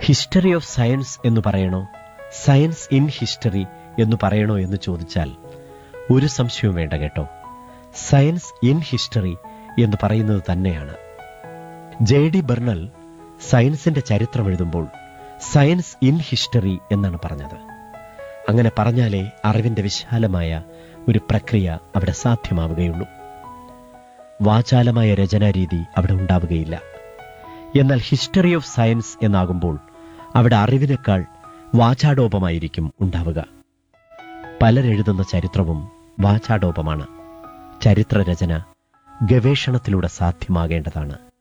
history of science എന്ന് പറയണോ science in history എന്ന് പറയണോ എന്ന് ചോദിച്ചാൽ ഒരു സംശയവും വേണ്ട കേട്ടോ സയൻസ് ഇൻ ഹിസ്റ്ററി എന്ന് പറയുന്നത് തന്നെയാണ് ജെ ഡി ബെർണൽ സയൻസിന്റെ ചരിത്രം എഴുതുമ്പോൾ സയൻസ് ഇൻ ഹിസ്റ്ററി എന്നാണ് പറഞ്ഞത് അങ്ങനെ പറഞ്ഞാലേ അറിവിന്റെ വിശാലമായ ഒരു പ്രക്രിയ അവിടെ സാധ്യമാവുകയുള്ളൂ വാചാലമായ രചനാരീതി അവിടെ ഉണ്ടാവുകയില്ല എന്നാൽ ഹിസ്റ്ററി ഓഫ് സയൻസ് എന്നാകുമ്പോൾ അവിടെ അറിവിനേക്കാൾ വാചാടോപമായിരിക്കും ഉണ്ടാവുക പലരെഴുതുന്ന ചരിത്രവും വാചാടോപമാണ് ചരിത്രരചന ഗവേഷണത്തിലൂടെ സാധ്യമാകേണ്ടതാണ്